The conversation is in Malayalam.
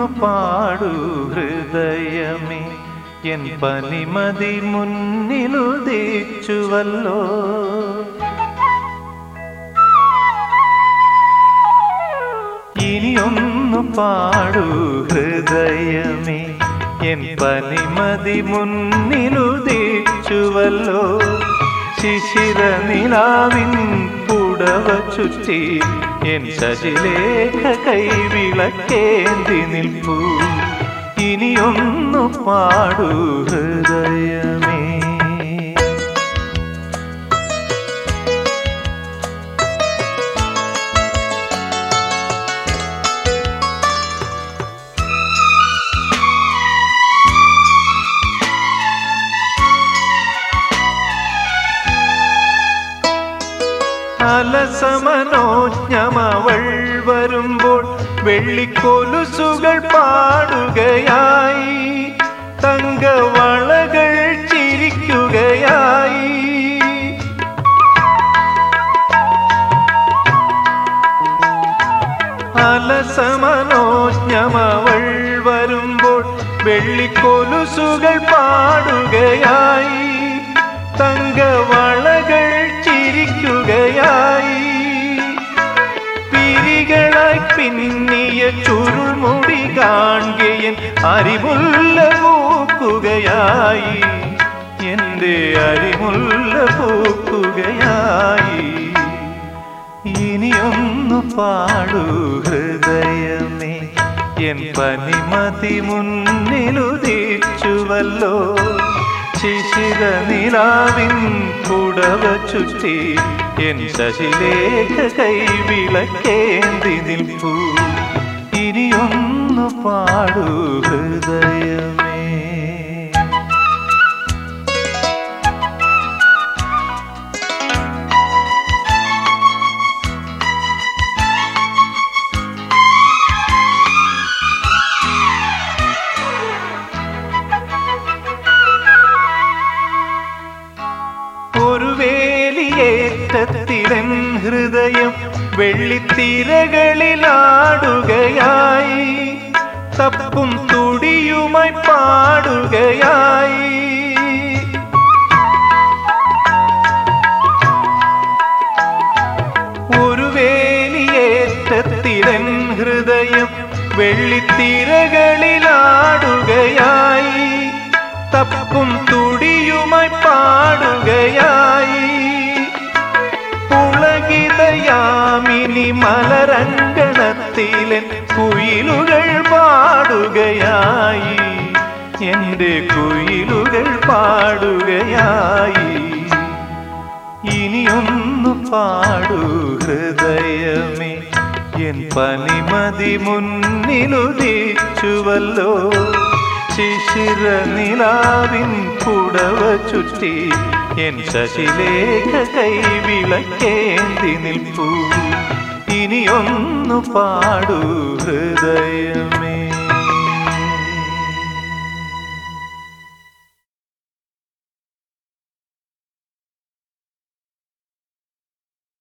പാടു ഹൃദയമേ എൻ പനിമതി മുന്നിലുദിച്ചുവല്ലോ ഇനിയൊന്നു പാടു ഹൃദയമേ എൻ പനിമതി മുന്നിലുദിച്ചുവല്ലോ ശിശിര നിലാവിൻ പുടവ ചുറ്റി എൻ ശശിലേഖ കൈവിളക്കേന്തി നിൽപ്പൂ ഇനിയൊന്നു പാടു ഹൃദയമേ അലസമനോജ്ഞമവൾ വരുമ്പോൾ വെള്ളിക്കൊലുസുകൾ പാടുകയായി തങ്കവളകൾ ചിരിക്കുകയായി അലസമനോജ്ഞമവൾ വരുമ്പോൾ വെള്ളിക്കൊലുസുകൾ പാടുകയായി തങ്കവളകൾ ചിരിക്കുകയായി പിരികളായി പിന്നിയ ചുരുൾമുടി കാണുകയൻ അരിമുല്ല പൂക്കുകയായി എൻ്റെ അരിമുല്ല പൂക്കുകയായി ഇനിയൊന്നു പാടു ഹൃദയമേ എൻ പനിമതി മുന്നിലുദിച്ചുവല്ലോ ശിശിര നിലാവിൻ പുടവ ചുറ്റി എൻ ശശിലേഖ കൈവിളക്കേന്തി നിൽപ്പൂ ഇനിയൊന്നു പാടു ഹൃദയമേ ഒരു വേലിയേറ്റത്തിലൻ ഹൃദയം വെള്ളിത്തിരകളിലാടുകയായി തപ്പും തുടിയുമായി പാടുകയായി ഒരു വേലിയേറ്റത്തിലൻ ഹൃദയം വെള്ളിത്തിരകളിലാടുകയായി തപ്പും തുടിയുമായി പാടുകയായി പുളകിതയാമിനി മലരങ്കണത്തിലൻ കുയിലുകൾ പാടുകയായി എൻ്റെ കുയിലുകൾ പാടുകയായി ഇനിയൊന്നു പാടു ഹൃദയമേ എൻ പനിമതി മുന്നിലുദിച്ചുവല്ലോ ശിശിര നിലാവിൻ പുടവ ചുറ്റി എൻ ശശിലേഖ കൈവിളക്കേന്തി നിൽപ്പൂ ഇനിയൊന്നു പാടു ഹൃദയമേ